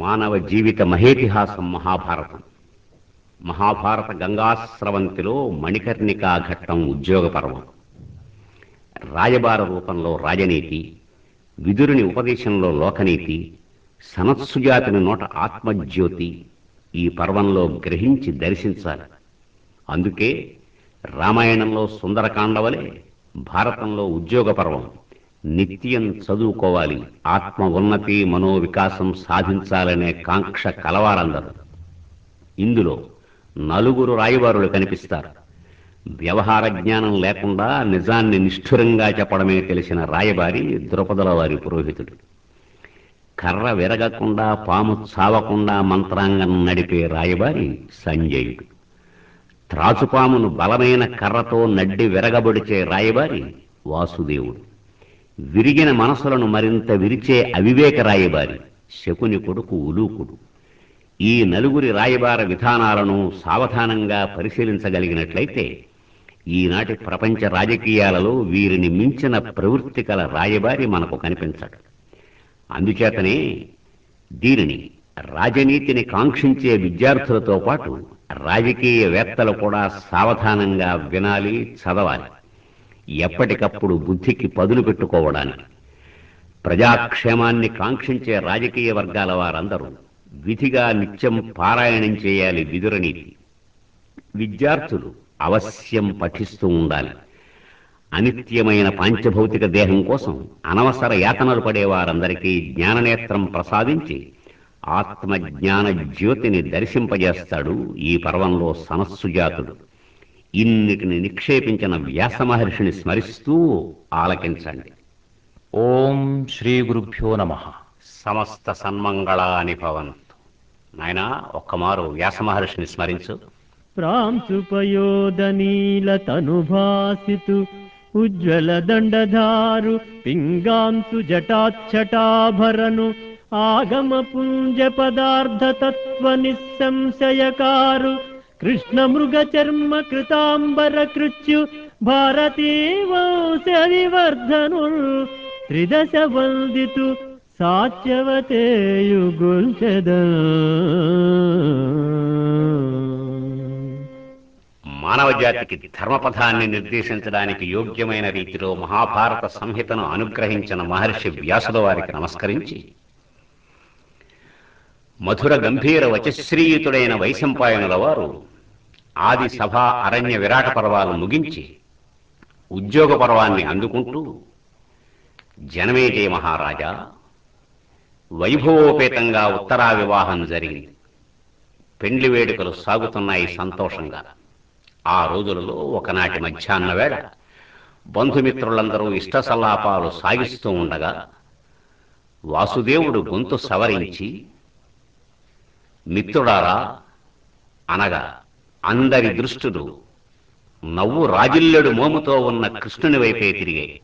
మానవ జీవిత మహేతిహాసం మహాభారతం మహాభారత గంగాస్రవంతిలో మణికర్ణికా ఘట్టం ఉద్యోగ పర్వం రాయబార రూపంలో రాజనీతి విదురుని ఉపదేశంలో లోకనీతి సనత్సుజాతిని నోట ఆత్మజ్యోతి ఈ పర్వంలో గ్రహించి దర్శించాలి అందుకే రామాయణంలో సుందరకాండవలే భారతంలో ఉద్యోగ పర్వం నిత్యం చదువుకోవాలి ఆత్మ ఉన్నతి మనోవికాసం సాధించాలనే కాంక్ష కలవారందరూ ఇందులో నలుగురు రాయబారులు కనిపిస్తారు వ్యవహార జ్ఞానం లేకుండా నిజాన్ని నిష్ఠురంగా చెప్పడమే తెలిసిన రాయబారి ద్రుపదల వారి పురోహితుడు కర్ర విరగకుండా పాము చావకుండా మంత్రాంగం నడిపే రాయబారి సంజయుడు త్రాచుపామును బలమైన కర్రతో నడ్డి విరగబొడిచే రాయబారి వాసుదేవుడు విరిగిన మనసులను మరింత విరిచే అవివేక రాయబారి శకుని కొడుకు ఉలూకుడు ఈ నలుగురి రాయబార విధానాలను సావధానంగా పరిశీలించగలిగినట్లయితే ఈనాటి ప్రపంచ రాజకీయాలలో వీరిని మించిన ప్రవృత్తి కల రాయబారి మనకు కనిపించడు అందుచేతనే దీనిని రాజనీతిని కాంక్షించే విద్యార్థులతో పాటు రాజకీయవేత్తలు కూడా సావధానంగా వినాలి చదవాలి ఎప్పటికప్పుడు బుద్ధికి పదులు పెట్టుకోవడానికి ప్రజాక్షేమాన్ని కాంక్షించే రాజకీయ వర్గాల వారందరూ విధిగా నిత్యం పారాయణం చేయాలి విదురనీతి విద్యార్థులు అవశ్యం పఠిస్తూ ఉండాలి అనిత్యమైన పాంచభౌతిక దేహం కోసం అనవసర యాతనలు పడే వారందరికీ జ్ఞాననేత్రం ప్రసాదించి ఆత్మజ్ఞాన జ్యోతిని దర్శింపజేస్తాడు ఈ పర్వంలో సనస్సుజాతుడు ఇన్నిటిని నిక్షేపించిన వ్యాస మహర్షిని స్మరిస్తూ ఆలకించండి ఓం శ్రీ గురుభ్యో నమ సమస్త సన్మంగళాని భవంతు నాయన ఒక్కమారు వ్యాస మహర్షిని స్మరించు ప్రాంశుపయోదనీలతనుభాసితు ఉజ్వల దండధారు పింగాంసు జటాచ్చటాభరను ఆగమ పుంజ పదార్థ తత్వ నిస్సంశయకారు కృష్ణ మృగ చర్మ కృతాంబర కృత్యు భారతీ వంశ వివర్ధనుల్ త్రిదశ వందితు సాత్యవతేయుగొల్చెద మానవ జాతికి ధర్మపథాన్ని నిర్దేశించడానికి యోగ్యమైన రీతిలో మహాభారత సంహితను అనుగ్రహించిన మహర్షి వ్యాసుల వారికి నమస్కరించి మధుర గంభీర వచశ్రీయుతుడైన వైశంపాయనుల వారు ఆది సభ అరణ్య విరాట పర్వాలు ముగించి ఉద్యోగ పర్వాన్ని అందుకుంటూ జనమేజయ మహారాజా వైభవోపేతంగా ఉత్తరా వివాహం జరిగింది పెండ్లి వేడుకలు సాగుతున్నాయి సంతోషంగా ఆ రోజులలో ఒకనాటి మధ్యాహ్న వేళ బంధుమిత్రులందరూ ఇష్ట సల్లాపాలు సాగిస్తూ ఉండగా వాసుదేవుడు గొంతు సవరించి మిత్రుడారా అనగా అందరి దృష్టులు నవ్వు రాజిల్లెడు మోముతో ఉన్న కృష్ణుని వైపే తిరిగాయి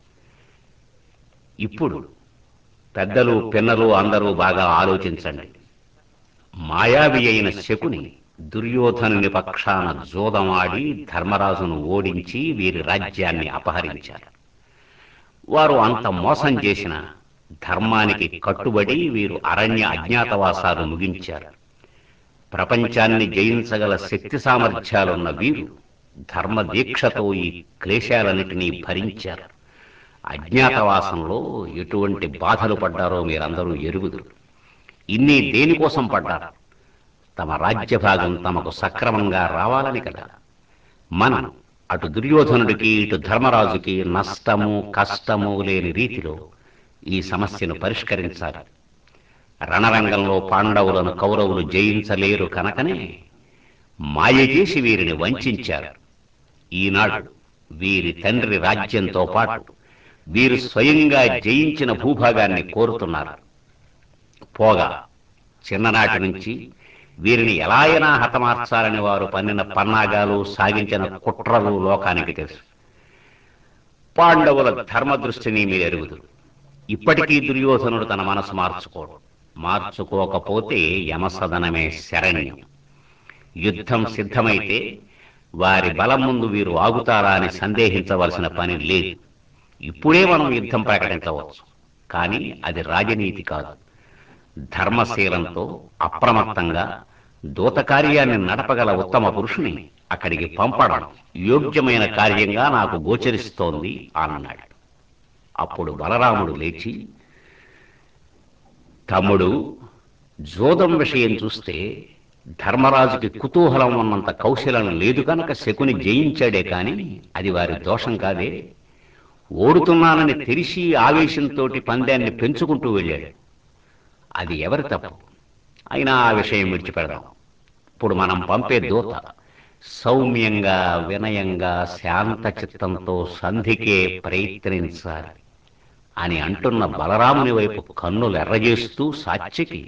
ఇప్పుడు పెద్దలు పిన్నలు అందరూ బాగా ఆలోచించండి మాయావి అయిన శకుని దుర్యోధనుని పక్షాన జోదమాడి ధర్మరాజును ఓడించి వీరి రాజ్యాన్ని అపహరించారు వారు అంత మోసం చేసిన ధర్మానికి కట్టుబడి వీరు అరణ్య అజ్ఞాతవాసాలు ముగించారు ప్రపంచాన్ని జయించగల శక్తి సామర్థ్యాలున్న వీరు ధర్మ దీక్షతో ఈ క్లేశాలన్నిటినీ భరించారు అజ్ఞాతవాసంలో ఎటువంటి బాధలు పడ్డారో మీరందరూ ఎరుగుదురు ఇన్ని దేనికోసం పడ్డారు తమ రాజ్యభాగం తమకు సక్రమంగా రావాలని కదా మనం అటు దుర్యోధనుడికి ఇటు ధర్మరాజుకి నష్టము కష్టము లేని రీతిలో ఈ సమస్యను పరిష్కరించాలి రణరంగంలో పాండవులను కౌరవులు జయించలేరు కనుకనే మాయ చేసి వీరిని వంచారు ఈనాడు వీరి తండ్రి రాజ్యంతో పాటు వీరు స్వయంగా జయించిన భూభాగాన్ని కోరుతున్నారు పోగా చిన్ననాటి నుంచి వీరిని ఎలా అయినా హతమార్చాలని వారు పన్నిన పన్నాగాలు సాగించిన కుట్రలు లోకానికి తెలుసు పాండవుల ధర్మ దృష్టిని మీరు ఎరుగుదురు ఇప్పటికీ దుర్యోధనుడు తన మనసు మార్చుకోడు మార్చుకోకపోతే యమసదనమే శరణ్యం యుద్ధం సిద్ధమైతే వారి బలం ముందు వీరు ఆగుతారా అని సందేహించవలసిన పని లేదు ఇప్పుడే మనం యుద్ధం ప్రకటించవచ్చు కానీ అది రాజనీతి కాదు ధర్మశీలంతో అప్రమత్తంగా దూత కార్యాన్ని నడపగల ఉత్తమ పురుషుని అక్కడికి పంపడం యోగ్యమైన కార్యంగా నాకు గోచరిస్తోంది అన్నాడు అప్పుడు బలరాముడు లేచి తమ్ముడు జోదం విషయం చూస్తే ధర్మరాజుకి కుతూహలం ఉన్నంత కౌశలం లేదు కనుక శకుని జయించాడే కాని అది వారి దోషం కాదే ఓడుతున్నానని తెలిసి ఆవేశంతో పందాన్ని పెంచుకుంటూ వెళ్ళాడు అది ఎవరి తప్పు అయినా ఆ విషయం విడిచిపెడదాం ఇప్పుడు మనం పంపే దూత సౌమ్యంగా వినయంగా శాంత చిత్తంతో సంధికే ప్రయత్నించాలి అని అంటున్న బలరాముని వైపు కన్నులు ఎర్రజేస్తూ సాత్యకి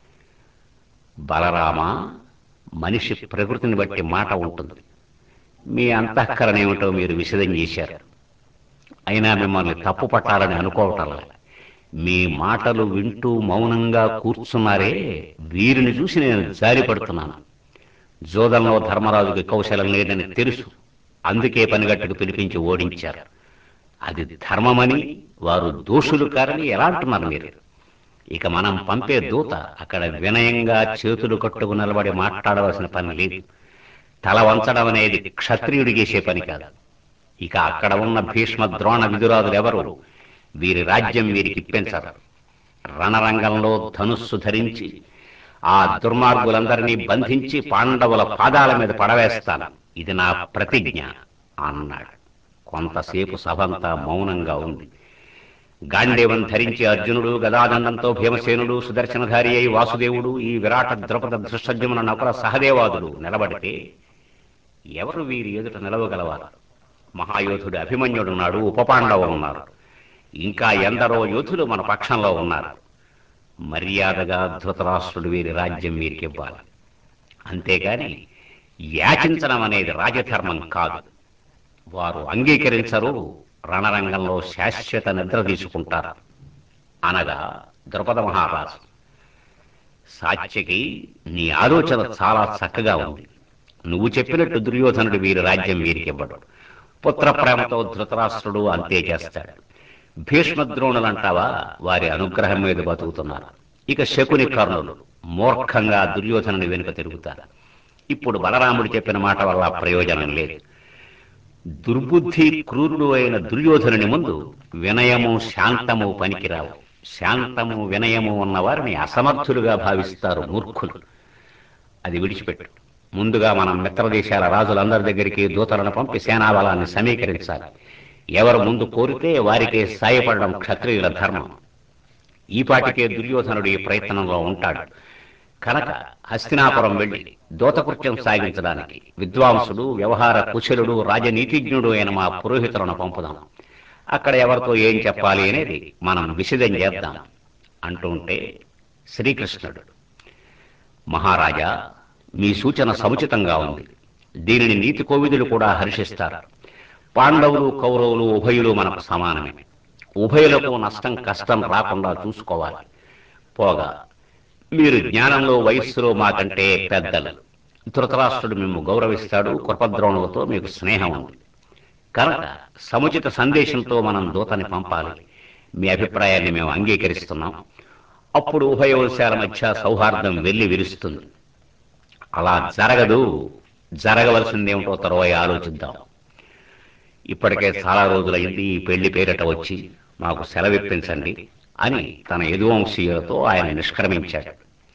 బలరామ మనిషి ప్రకృతిని బట్టి మాట ఉంటుంది మీ అంతఃకరణ ఏమిటో మీరు విశదం చేశారు అయినా మిమ్మల్ని తప్పు పట్టాలని అనుకోవటంలా మీ మాటలు వింటూ మౌనంగా కూర్చున్నారే వీరిని చూసి నేను జారిపడుతున్నాను జోదంలో ధర్మరాజుకి కౌశలం లేదని తెలుసు అందుకే పనిగట్టుకు పిలిపించి ఓడించారు అది ధర్మమని వారు దోషులు కారని ఎలా అంటున్నారు మీరు ఇక మనం పంపే దూత అక్కడ వినయంగా చేతులు కట్టుకు నిలబడి మాట్లాడవలసిన పని లేదు తల వంచడం అనేది క్షత్రియుడి చేసే పని కాదు ఇక అక్కడ ఉన్న భీష్మ ద్రోణ విదురాదులు ఎవరు వీరి రాజ్యం వీరికి ఇప్పించరు రణరంగంలో ధనుస్సు ధరించి ఆ దుర్మార్గులందరినీ బంధించి పాండవుల పాదాల మీద పడవేస్తాను ఇది నా ప్రతిజ్ఞ అన్నాడు కొంతసేపు సభంతా మౌనంగా ఉంది గాంధీవం ధరించి అర్జునుడు గదాదండంతో భీమసేనుడు సుదర్శనధారి అయి వాసుదేవుడు ఈ విరాట ద్రౌపద దృష్టజ్యమున నకుల సహదేవాదులు నిలబడితే ఎవరు వీరి ఎదుట నిలవగలవారు మహాయోధుడు అభిమన్యుడున్నాడు ఉపపాండవ ఉన్నారు ఇంకా ఎందరో యోధులు మన పక్షంలో ఉన్నారు మర్యాదగా ధృతరాష్ట్రుడు వీరి రాజ్యం వీరికి ఇవ్వాలి అంతేగాని యాచించడం అనేది రాజధర్మం కాదు వారు అంగీకరించరు రణరంగంలో శాశ్వత నిద్ర తీసుకుంటారు అనగా ద్రుపద మహారాజు సాత్యకి నీ ఆలోచన చాలా చక్కగా ఉంది నువ్వు చెప్పినట్టు దుర్యోధనుడు వీరి రాజ్యం వీరికి ఇవ్వడు పుత్ర ప్రేమతో ధృతరాష్ట్రుడు అంతే చేస్తాడు భీష్మద్రోణులంటావా వారి అనుగ్రహం మీద బతుకుతున్నారు ఇక శకుని కర్ణులు మూర్ఖంగా దుర్యోధనుని వెనుక తిరుగుతారు ఇప్పుడు బలరాముడు చెప్పిన మాట వల్ల ప్రయోజనం లేదు దుర్బుద్ధి క్రూరుడు అయిన దుర్యోధనుని ముందు వినయము శాంతము పనికిరావు శాంతము వినయము ఉన్న వారిని అసమర్థులుగా భావిస్తారు మూర్ఖులు అది విడిచిపెట్టు ముందుగా మనం మిత్రదేశాల రాజులందరి దగ్గరికి దూతలను పంపి సేనాబలాన్ని సమీకరించాలి ఎవరు ముందు కోరితే వారికే సాయపడడం క్షత్రియుల ధర్మం ఈ పాటికే దుర్యోధనుడు ఈ ప్రయత్నంలో ఉంటాడు కనుక హస్తినాపురం వెళ్లి దూతకృత్యం సాగించడానికి విద్వాంసుడు వ్యవహార కుశలుడు రాజనీతిజ్ఞుడు అయిన మా పురోహితులను పంపుదాం అక్కడ ఎవరితో ఏం చెప్పాలి అనేది మనం విశదం చేద్దాం అంటుంటే శ్రీకృష్ణుడు మహారాజా మీ సూచన సముచితంగా ఉంది దీనిని నీతి కోవిదులు కూడా హర్షిస్తారు పాండవులు కౌరవులు ఉభయులు మనకు సమానమే ఉభయులకు నష్టం కష్టం రాకుండా చూసుకోవాలి పోగా మీరు జ్ఞానంలో వయస్సులో మాకంటే పెద్దలు ధృతరాష్ట్రుడు మేము గౌరవిస్తాడు కృపద్రోణులతో మీకు స్నేహం ఉంది కనుక సముచిత సందేశంతో మనం దూతని పంపాలి మీ అభిప్రాయాన్ని మేము అంగీకరిస్తున్నాం అప్పుడు ఉభయ వంశాల మధ్య సౌహార్దం వెళ్లి విరుస్తుంది అలా జరగదు జరగవలసిందేమిటో తర్వాత ఆలోచిద్దాం ఇప్పటికే చాలా రోజులైంది ఈ పెళ్లి పేరిట వచ్చి మాకు సెలవిప్పించండి అని తన యదువంశీయులతో ఆయన నిష్క్రమించాడు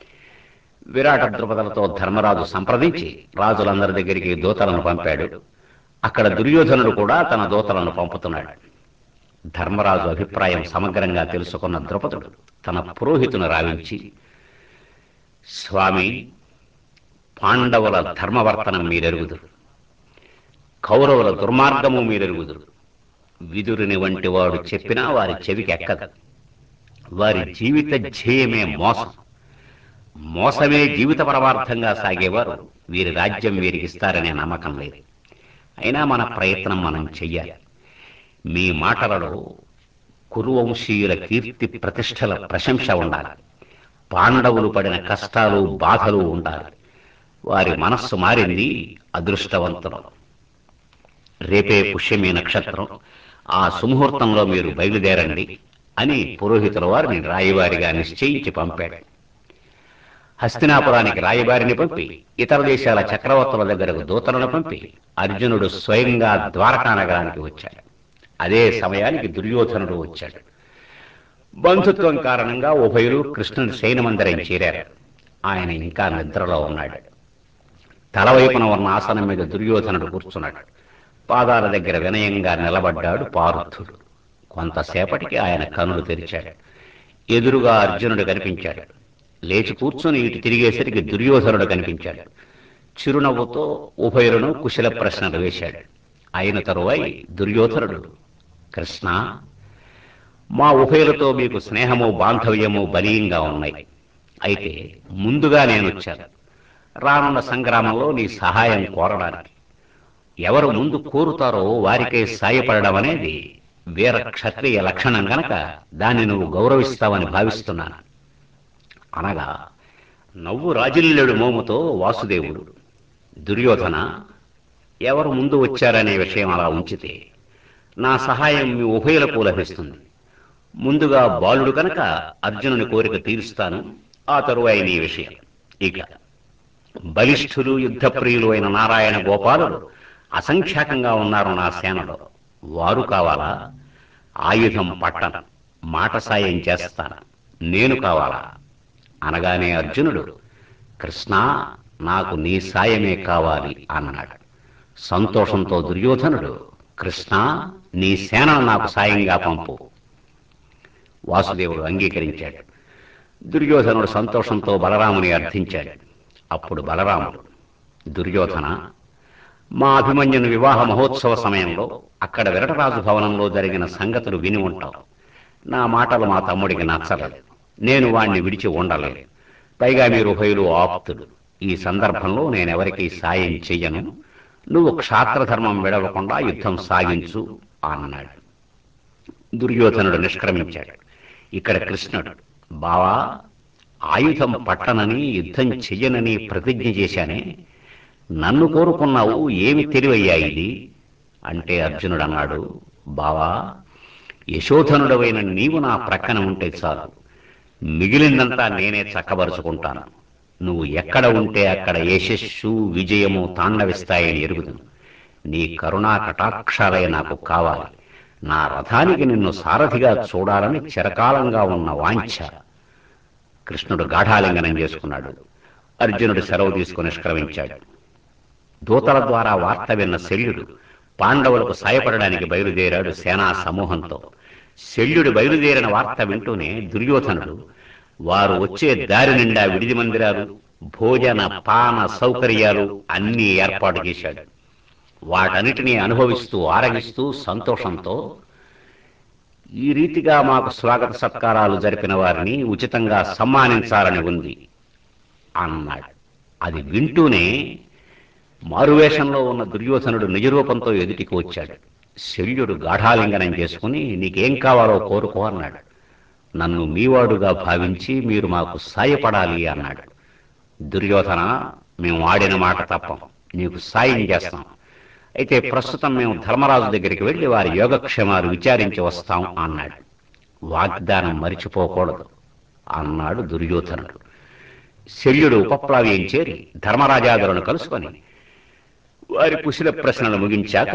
విరాట ద్రుపదలతో ధర్మరాజు సంప్రదించి రాజులందరి దగ్గరికి దూతలను పంపాడు అక్కడ దుర్యోధనుడు కూడా తన దూతలను పంపుతున్నాడు ధర్మరాజు అభిప్రాయం సమగ్రంగా తెలుసుకున్న ద్రుపదుడు తన పురోహితును రావించి స్వామి పాండవుల ధర్మవర్తనం మీరెరుగుదురు కౌరవుల దుర్మార్గము మీరెరుగుదురు విదురుని వంటి వాడు చెప్పినా వారి చెవికి ఎక్కదు వారి జీవిత ధ్యేయమే మోసం మోసమే జీవిత పరమార్థంగా సాగేవారు వీరి రాజ్యం వీరికి ఇస్తారనే నమ్మకం లేదు అయినా మన ప్రయత్నం మనం చెయ్యాలి మీ మాటలలో కురువంశీయుల కీర్తి ప్రతిష్టల ప్రశంస ఉండాలి పాండవులు పడిన కష్టాలు బాధలు ఉండాలి వారి మనస్సు మారింది అదృష్టవంతులు రేపే పుష్యమి నక్షత్రం ఆ సుముహూర్తంలో మీరు బయలుదేరండి అని పురోహితుల వారిని రాయవారిగా నిశ్చయించి పంపాడు హస్తినాపురానికి రాయబారిని పంపి ఇతర దేశాల చక్రవర్తుల దగ్గరకు దూతలను పంపి అర్జునుడు స్వయంగా ద్వారకా నగరానికి వచ్చాడు అదే సమయానికి దుర్యోధనుడు వచ్చాడు బంధుత్వం కారణంగా ఉభయులు కృష్ణుని శయనమందిరం చేరారు ఆయన ఇంకా నిద్రలో ఉన్నాడు తలవైపున ఉన్న ఆసనం మీద దుర్యోధనుడు కూర్చున్నాడు పాదాల దగ్గర వినయంగా నిలబడ్డాడు పార్థుడు కొంతసేపటికి ఆయన కనులు తెరిచాడు ఎదురుగా అర్జునుడు కనిపించాడు లేచి కూర్చొని ఇటు తిరిగేసరికి దుర్యోధనుడు కనిపించాడు చిరునవ్వుతో ఉభయులను కుశల ప్రశ్నలు వేశాడు అయిన తరువాయి దుర్యోధనుడు కృష్ణ మా ఉభయులతో మీకు స్నేహము బాంధవ్యము బలీయంగా ఉన్నాయి అయితే ముందుగా నేను వచ్చాను రానున్న సంగ్రామంలో నీ సహాయం కోరడానికి ఎవరు ముందు కోరుతారో వారికే సాయపడడం అనేది వీర క్షత్రియ లక్షణం గనక దాన్ని నువ్వు గౌరవిస్తావని భావిస్తున్నాను అనగా నవ్వు రాజిల్లేడు మోముతో వాసుదేవుడు దుర్యోధన ఎవరు ముందు వచ్చారనే విషయం అలా ఉంచితే నా సహాయం మీ ఉభయులకు లభిస్తుంది ముందుగా బాలుడు కనుక అర్జునుని కోరిక తీరుస్తాను ఆ తరువాయి నీ విషయం ఇక బలిష్ఠులు యుద్ధప్రియులు అయిన నారాయణ గోపాలులు అసంఖ్యాకంగా ఉన్నారు నా సేనలో వారు కావాలా ఆయుధం పట్టను మాట సాయం చేస్తాను నేను కావాలా అనగానే అర్జునుడు కృష్ణ నాకు నీ సాయమే కావాలి అన్నాడు సంతోషంతో దుర్యోధనుడు కృష్ణ నీ సేనను నాకు సాయంగా పంపు వాసుదేవుడు అంగీకరించాడు దుర్యోధనుడు సంతోషంతో బలరాముని అర్థించాడు అప్పుడు బలరాముడు దుర్యోధన మా అభిమన్యుని వివాహ మహోత్సవ సమయంలో అక్కడ విరటరాజు భవనంలో జరిగిన సంగతులు విని ఉంటావు నా మాటలు మా తమ్ముడికి నచ్చలేదు నేను వాణ్ణి విడిచి ఉండలేదు పైగా మీరు ఉభయులు ఆప్తుడు ఈ సందర్భంలో నేనెవరికీ సాయం చెయ్యను నువ్వు క్షాత్రధర్మం విడవకుండా యుద్ధం సాగించు అన్నాడు దుర్యోధనుడు నిష్క్రమించాడు ఇక్కడ కృష్ణుడు బావా ఆయుధం పట్టనని యుద్ధం చెయ్యనని ప్రతిజ్ఞ చేశానే నన్ను కోరుకున్నావు ఏమి తెలివయ్యా ఇది అంటే అర్జునుడు అన్నాడు బావా యశోధనుడవైన నీవు నా ప్రక్కన ఉంటే చాలు మిగిలిందంతా నేనే చక్కబరుచుకుంటాను నువ్వు ఎక్కడ ఉంటే అక్కడ యశస్సు విజయము తాండవిస్తాయని ఎరుగుదును నీ కరుణా కటాక్షాలే నాకు కావాలి నా రథానికి నిన్ను సారథిగా చూడాలని చిరకాలంగా ఉన్న వాంఛ కృష్ణుడు గాఢాలింగనం చేసుకున్నాడు అర్జునుడు సెలవు తీసుకుని నిష్క్రమించాడు దూతల ద్వారా వార్త విన్న శల్యుడు పాండవులకు సాయపడడానికి బయలుదేరాడు సేనా సమూహంతో శల్యుడు బయలుదేరిన వార్త వింటూనే దుర్యోధనుడు వారు వచ్చే దారి నిండా విడిది మందిరాలు భోజన పాన సౌకర్యాలు అన్నీ ఏర్పాటు చేశాడు వాటన్నిటినీ అనుభవిస్తూ ఆరగిస్తూ సంతోషంతో ఈ రీతిగా మాకు స్వాగత సత్కారాలు జరిపిన వారిని ఉచితంగా సమ్మానించాలని ఉంది అన్నాడు అది వింటూనే మారువేషంలో ఉన్న దుర్యోధనుడు నిజరూపంతో ఎదుటికి వచ్చాడు శల్యుడు గాఢాలింగనం చేసుకుని నీకేం కావాలో కోరుకో అన్నాడు నన్ను మీవాడుగా భావించి మీరు మాకు సాయపడాలి అన్నాడు దుర్యోధన మేము ఆడిన మాట తప్పం నీకు సాయం చేస్తాం అయితే ప్రస్తుతం మేము ధర్మరాజు దగ్గరికి వెళ్ళి వారి యోగక్షేమాలు విచారించి వస్తాం అన్నాడు వాగ్దానం మరిచిపోకూడదు అన్నాడు దుర్యోధనుడు శల్యుడు ఉపప్లావ్యం చేరి ధర్మరాజాదులను కలుసుకొని వారి కుశల ప్రశ్నలు ముగించాక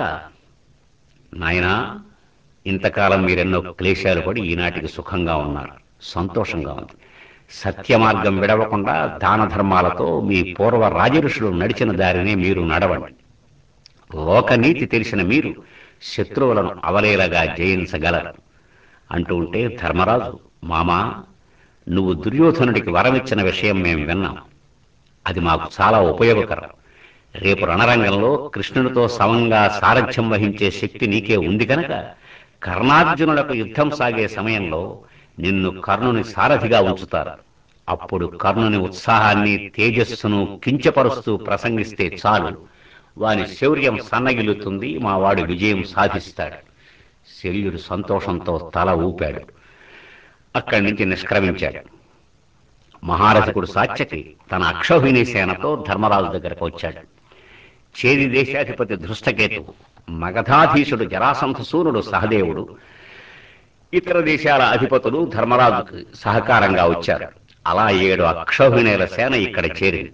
నాయనా ఇంతకాలం మీరెన్నో క్లేశాలు పడి ఈనాటికి సుఖంగా ఉన్నారు సంతోషంగా ఉంది సత్య మార్గం విడవకుండా దాన ధర్మాలతో మీ పూర్వ రాజఋషులు నడిచిన దారినే మీరు నడవండి లోకనీతి తెలిసిన మీరు శత్రువులను అవలేలగా జయించగలరు అంటూ ఉంటే ధర్మరాజు మామా నువ్వు దుర్యోధనుడికి వరమిచ్చిన విషయం మేము విన్నాం అది మాకు చాలా ఉపయోగకరం రేపు రణరంగంలో కృష్ణునితో సమంగా సారథ్యం వహించే శక్తి నీకే ఉంది కనుక కర్ణార్జునులకు యుద్ధం సాగే సమయంలో నిన్ను కర్ణుని సారథిగా ఉంచుతారు అప్పుడు కర్ణుని ఉత్సాహాన్ని తేజస్సును కించపరుస్తూ ప్రసంగిస్తే చాలు వాని శౌర్యం సన్నగిలుతుంది మా వాడు విజయం సాధిస్తాడు శల్యుడు సంతోషంతో తల ఊపాడు అక్కడి నుంచి నిష్క్రమించాడు మహారథకుడు సాత్యకి తన అక్షౌహిణి సేనతో ధర్మరాజు దగ్గరకు వచ్చాడు చేది దేశాధిపతి దృష్టకేతు మగధాధీశుడు జరాసంధ సూర్యుడు సహదేవుడు ఇతర దేశాల అధిపతులు ధర్మరాజుకు సహకారంగా వచ్చారు అలా ఏడు అక్షోహిణీల సేన ఇక్కడ చేరింది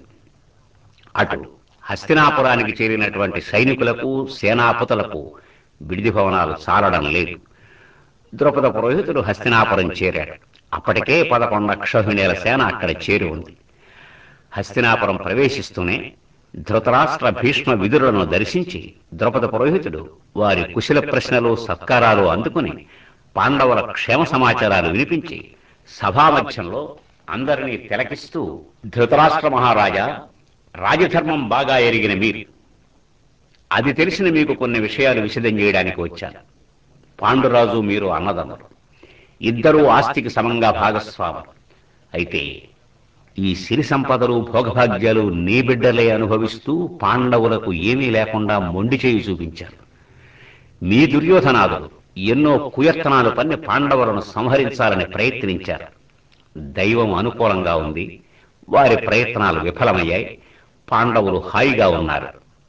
అటు హస్తినాపురానికి చేరినటువంటి సైనికులకు సేనాపతులకు విడిది భవనాలు చాలడం లేదు ద్రౌపద పురోహితుడు హస్తినాపురం చేరాడు అప్పటికే పదకొండు అక్షోహిణీల సేన అక్కడ చేరి ఉంది హస్తినాపురం ప్రవేశిస్తూనే ధృతరాష్ట్ర భీష్మ విదురులను దర్శించి ద్రౌపద పురోహితుడు వారి కుశల ప్రశ్నలు సత్కారాలు అందుకుని పాండవుల క్షేమ సమాచారాలు వినిపించి సభామధ్యంలో అందరినీ తిలకిస్తూ ధృతరాష్ట్ర మహారాజా రాజధర్మం బాగా ఎరిగిన మీరు అది తెలిసిన మీకు కొన్ని విషయాలు విశదం చేయడానికి వచ్చాను పాండురాజు మీరు అన్నదమ్ములు ఇద్దరూ ఆస్తికి సమంగా భాగస్వాములు అయితే ఈ సిరి సంపదలు భోగభాగ్యాలు నీ బిడ్డలే అనుభవిస్తూ పాండవులకు ఏమీ లేకుండా మొండి చేయి చూపించారు మీ దుర్యోధనాదులు ఎన్నో కుయర్తనాలు పన్ని పాండవులను సంహరించాలని ప్రయత్నించారు దైవం అనుకూలంగా ఉంది వారి ప్రయత్నాలు విఫలమయ్యాయి పాండవులు హాయిగా ఉన్నారు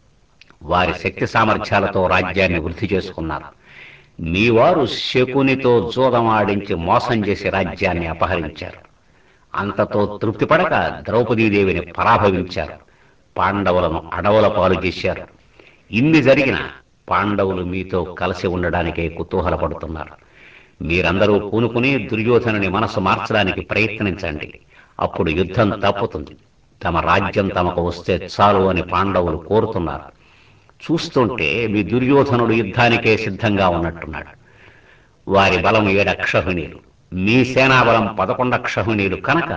వారి శక్తి సామర్థ్యాలతో రాజ్యాన్ని వృద్ధి చేసుకున్నారు మీ వారు శకునితో జూదమాడించి మోసం చేసి రాజ్యాన్ని అపహరించారు అంతతో తృప్తి పడక ద్రౌపదీదేవిని పరాభవించారు పాండవులను అడవుల పాలు చేశారు ఇన్ని జరిగిన పాండవులు మీతో కలిసి ఉండడానికే కుతూహలపడుతున్నారు మీరందరూ పూనుకుని దుర్యోధనుని మనసు మార్చడానికి ప్రయత్నించండి అప్పుడు యుద్ధం తప్పుతుంది తమ రాజ్యం తమకు వస్తే చాలు అని పాండవులు కోరుతున్నారు చూస్తుంటే మీ దుర్యోధనుడు యుద్ధానికే సిద్ధంగా ఉన్నట్టున్నాడు వారి బలం ఏడక్షహునీలు మీ సేనాబలం పదకొండక్షహునీలు కనుక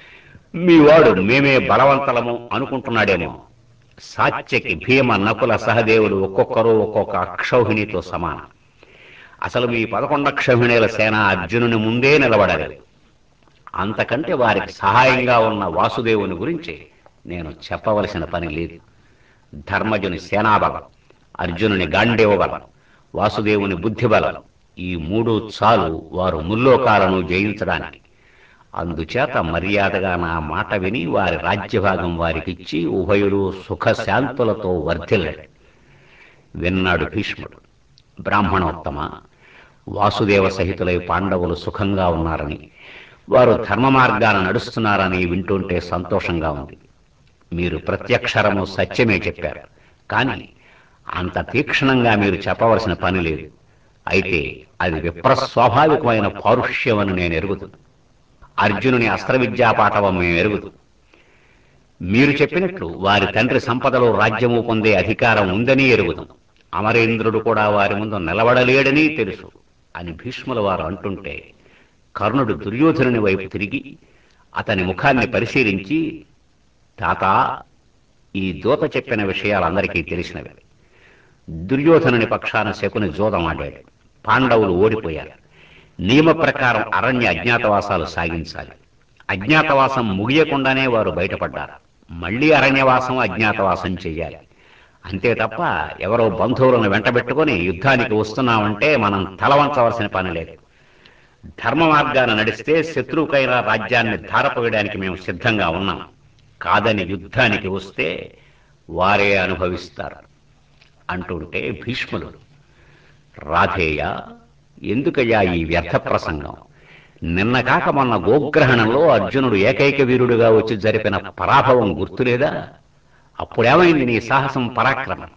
మీ వాడు మేమే బలవంతలము అనుకుంటున్నాడేమో సాత్యకి భీమ నకుల సహదేవులు ఒక్కొక్కరు ఒక్కొక్క అక్షౌహిణితో సమానం అసలు మీ పదకొండక్షౌహిణీల సేన అర్జునుని ముందే నిలబడలేదు అంతకంటే వారికి సహాయంగా ఉన్న వాసుదేవుని గురించి నేను చెప్పవలసిన పని లేదు ధర్మజుని సేనాబలం అర్జునుని గాండేవ బలం వాసుదేవుని బుద్ధి బలం ఈ మూడు చాలు వారు ముల్లోకాలను జయించడానికి అందుచేత మర్యాదగా నా మాట విని వారి రాజ్యభాగం వారికిచ్చి ఉభయులు సుఖశాంతులతో వర్ధిల్లాడు విన్నాడు భీష్ముడు బ్రాహ్మణోత్తమ వాసుదేవ సహితులై పాండవులు సుఖంగా ఉన్నారని వారు ధర్మ మార్గాన నడుస్తున్నారని వింటుంటే సంతోషంగా ఉంది మీరు ప్రత్యక్షరము సత్యమే చెప్పారు కానీ అంత తీక్షణంగా మీరు చెప్పవలసిన పని లేదు అయితే అది విప్రస్వాభావికమైన పారుష్యమని నేను ఎరుగుదు అర్జునుని అస్త్ర విద్యా పాఠవం మేము ఎరుగుదు మీరు చెప్పినట్లు వారి తండ్రి సంపదలో రాజ్యము పొందే అధికారం ఉందని ఎరుగుదాం అమరేంద్రుడు కూడా వారి ముందు నిలబడలేడని తెలుసు అని భీష్ముల వారు అంటుంటే కర్ణుడు దుర్యోధనుని వైపు తిరిగి అతని ముఖాన్ని పరిశీలించి తాత ఈ దూత చెప్పిన విషయాలందరికీ తెలిసినవి దుర్యోధనుని పక్షాన శకుని జోదం ఆడాడు పాండవులు ఓడిపోయారు నియమ ప్రకారం అరణ్య అజ్ఞాతవాసాలు సాగించాలి అజ్ఞాతవాసం ముగియకుండానే వారు బయటపడ్డారు మళ్ళీ అరణ్యవాసం అజ్ఞాతవాసం చెయ్యాలి అంతే తప్ప ఎవరో బంధువులను వెంటబెట్టుకొని యుద్ధానికి వస్తున్నామంటే మనం తలవంచవలసిన పని లేదు ధర్మ మార్గాన నడిస్తే శత్రువుకైన రాజ్యాన్ని ధారపోయడానికి మేము సిద్ధంగా ఉన్నాం కాదని యుద్ధానికి వస్తే వారే అనుభవిస్తారు అంటుంటే భీష్ములు రాధేయ ఎందుకయ్యా ఈ వ్యర్థ ప్రసంగం నిన్న కాక మొన్న గోగ్రహణంలో అర్జునుడు ఏకైక వీరుడుగా వచ్చి జరిపిన పరాభవం గుర్తులేదా అప్పుడేమైంది నీ సాహసం పరాక్రమం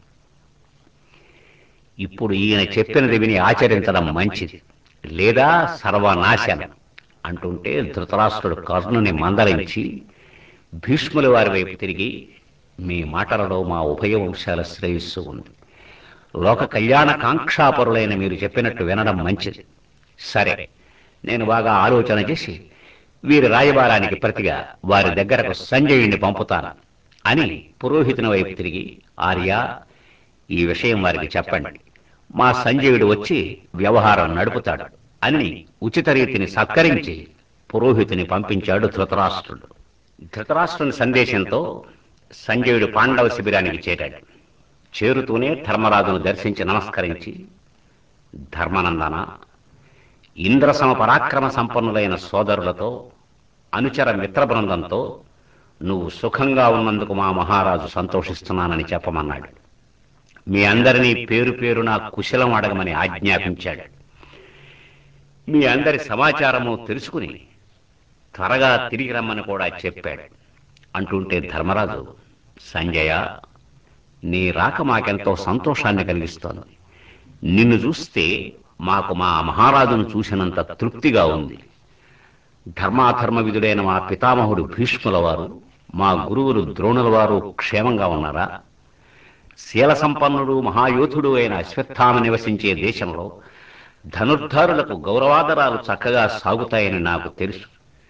ఇప్పుడు ఈయన చెప్పినది విని ఆచరించడం మంచిది లేదా సర్వనాశనం అంటుంటే ధృతరాష్ట్రుడు కర్ణుని మందలించి భీష్ముల వారి వైపు తిరిగి మీ మాటలలో మా ఉభయ వంశాల శ్రేయస్సు ఉంది లోక కళ్యాణ కాంక్షాపరులైన మీరు చెప్పినట్టు వినడం మంచిది సరే నేను బాగా ఆలోచన చేసి వీరి రాయబారానికి ప్రతిగా వారి దగ్గరకు సంజయుడిని పంపుతాను అని పురోహితుని వైపు తిరిగి ఆర్య ఈ విషయం వారికి చెప్పండి మా సంజయుడు వచ్చి వ్యవహారం నడుపుతాడు అని ఉచిత రీతిని సత్కరించి పురోహితుని పంపించాడు ధృతరాష్ట్రుడు ధృతరాష్ట్రుని సందేశంతో సంజయుడు పాండవ శిబిరానికి చేరాడు చేరుతూనే ధర్మరాజును దర్శించి నమస్కరించి ధర్మనందన ఇంద్రసమ పరాక్రమ సంపన్నులైన సోదరులతో అనుచర మిత్ర బృందంతో నువ్వు సుఖంగా ఉన్నందుకు మా మహారాజు సంతోషిస్తున్నానని చెప్పమన్నాడు మీ అందరినీ పేరు పేరున కుశలం అడగమని ఆజ్ఞాపించాడు మీ అందరి సమాచారము తెలుసుకుని త్వరగా తిరిగి రమ్మని కూడా చెప్పాడు అంటుంటే ధర్మరాజు సంజయ నీ రాక మాకెంతో సంతోషాన్ని కలిగిస్తోంది నిన్ను చూస్తే మాకు మా మహారాజును చూసినంత తృప్తిగా ఉంది ధర్మాధర్మ విధుడైన మా పితామహుడు భీష్ముల వారు మా గురువులు ద్రోణుల వారు క్షేమంగా ఉన్నారా శీల సంపన్నుడు మహాయోధుడు అయిన అశ్వత్థామ నివసించే దేశంలో ధనుర్ధారులకు గౌరవాదరాలు చక్కగా సాగుతాయని నాకు తెలుసు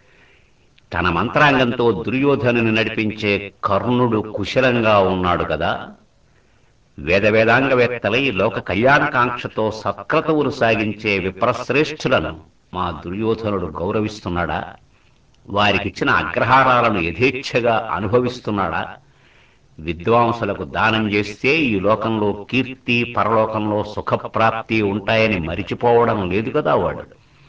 తన మంత్రాంగంతో దుర్యోధనుని నడిపించే కర్ణుడు కుశలంగా ఉన్నాడు కదా వేద వేదాంగవేత్తలై లోక కళ్యాణకాంక్షతో సత్క్రతువులు సాగించే విప్రశ్రేష్ఠులను మా దుర్యోధనుడు గౌరవిస్తున్నాడా వారికిచ్చిన అగ్రహారాలను యథేచ్ఛగా అనుభవిస్తున్నాడా విద్వాంసులకు దానం చేస్తే ఈ లోకంలో కీర్తి పరలోకంలో సుఖప్రాప్తి ఉంటాయని మరిచిపోవడం లేదు కదా వాడు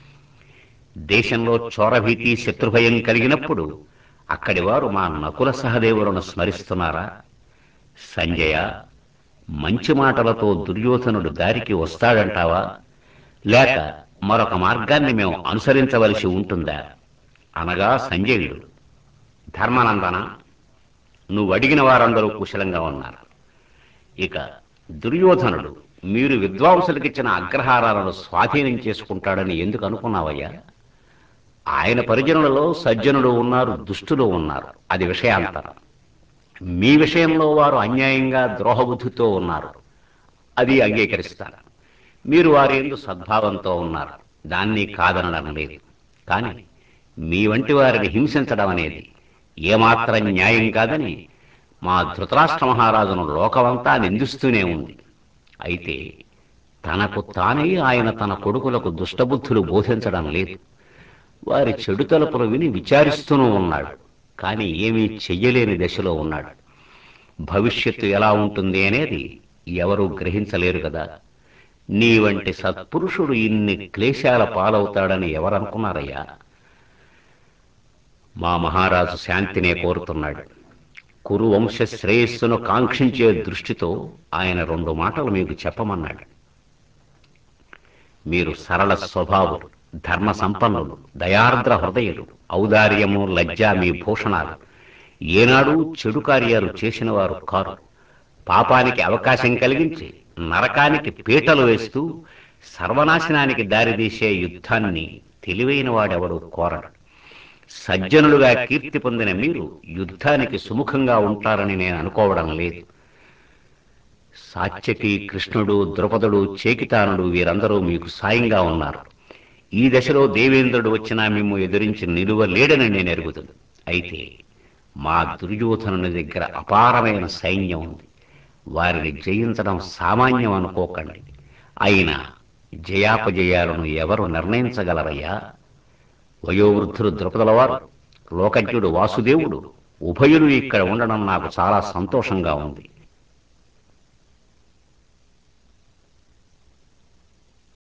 దేశంలో చోరభీతి శత్రుభయం కలిగినప్పుడు అక్కడి వారు మా నకుల సహదేవులను స్మరిస్తున్నారా సంజయ మంచి మాటలతో దుర్యోధనుడు దారికి వస్తాడంటావా లేక మరొక మార్గాన్ని మేము అనుసరించవలసి ఉంటుందా అనగా సంజయుడు ధర్మానందన నువ్వు అడిగిన వారందరూ కుశలంగా ఉన్నారు ఇక దుర్యోధనుడు మీరు విద్వాంసులకిచ్చిన అగ్రహారాలను స్వాధీనం చేసుకుంటాడని ఎందుకు అనుకున్నావయ్యా ఆయన పరిజనులలో సజ్జనులు ఉన్నారు దుష్టులు ఉన్నారు అది విషయాంతరం మీ విషయంలో వారు అన్యాయంగా ద్రోహబుద్ధితో ఉన్నారు అది అంగీకరిస్తారు మీరు వారి ఎందు సద్భావంతో ఉన్నారు దాన్ని కాదనడం లేదు కానీ మీ వంటి వారిని హింసించడం అనేది ఏమాత్రం న్యాయం కాదని మా ధృతరాష్ట్ర మహారాజును లోకమంతా నిందిస్తూనే ఉంది అయితే తనకు తానే ఆయన తన కొడుకులకు దుష్టబుద్ధులు బోధించడం లేదు వారి చెడు తలుపులు విని విచారిస్తూనూ ఉన్నాడు కానీ ఏమీ చెయ్యలేని దశలో ఉన్నాడు భవిష్యత్తు ఎలా ఉంటుంది అనేది ఎవరూ గ్రహించలేరు కదా నీ వంటి సత్పురుషుడు ఇన్ని క్లేశాల పాలవుతాడని ఎవరనుకున్నారయ్యా మా మహారాజు శాంతినే కోరుతున్నాడు కురు వంశ శ్రేయస్సును కాంక్షించే దృష్టితో ఆయన రెండు మాటలు మీకు చెప్పమన్నాడు మీరు సరళ స్వభావులు ధర్మ సంపన్నులు దయార్ద్ర హృదయులు ఔదార్యము లజ్జ మీ భూషణాలు ఏనాడు చెడు కార్యాలు చేసిన వారు కారు పాపానికి అవకాశం కలిగించి నరకానికి పీటలు వేస్తూ సర్వనాశనానికి దారితీసే యుద్ధాన్ని తెలివైన వాడెవడు కోరడు సజ్జనులుగా కీర్తి పొందిన మీరు యుద్ధానికి సుముఖంగా ఉంటారని నేను అనుకోవడం లేదు సాత్యకి కృష్ణుడు ద్రుపదుడు చేకితానుడు వీరందరూ మీకు సాయంగా ఉన్నారు ఈ దశలో దేవేంద్రుడు వచ్చినా మిమ్ము ఎదిరించి నిలువలేడని నేను ఎరుగుతుంది అయితే మా దుర్యోధనుని దగ్గర అపారమైన సైన్యం ఉంది వారిని జయించడం సామాన్యం అనుకోకండి అయినా జయాపజయాలను ఎవరు నిర్ణయించగలరయ్యా వయోవృద్ధులు ద్రుపదుల వారు లోకజ్ఞుడు వాసుదేవుడు ఉభయులు ఇక్కడ ఉండడం నాకు చాలా సంతోషంగా ఉంది